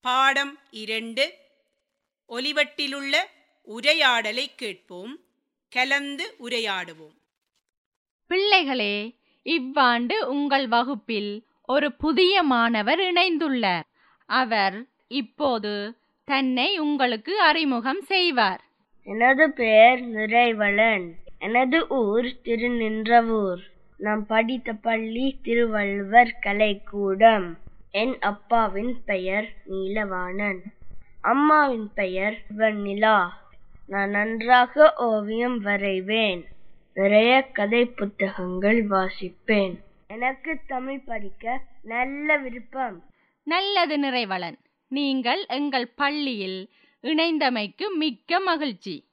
பாடம் இரண்டு ஒலிவட்டிலுள்ள உரையாடலை கேட்போம் கலந்து உரையாடுவோம் பிள்ளைகளே இவ்வாண்டு உங்கள் வகுப்பில் ஒரு புதிய மாணவர் இணைந்துள்ளார் அவர் இப்போது தன்னை உங்களுக்கு அறிமுகம் செய்வார் எனது பெயர் நிறைவளன் எனது ஊர் திருநின்றவூர் நான் படித்த பள்ளி திருவள்ளுவர் கலைக்கூடம் என் அப்பாவின் பெயர் நீலவாணன் அம்மாவின் பெயர் வெண்ணிலா நான் நன்றாக ஓவியம் வரைவேன் நிறைய கதை புத்தகங்கள் வாசிப்பேன் எனக்கு தமிழ் படிக்க நல்ல விருப்பம் நல்லது நிறைவளன் நீங்கள் எங்கள் பள்ளியில் இணைந்தமைக்கு மிக்க மகிழ்ச்சி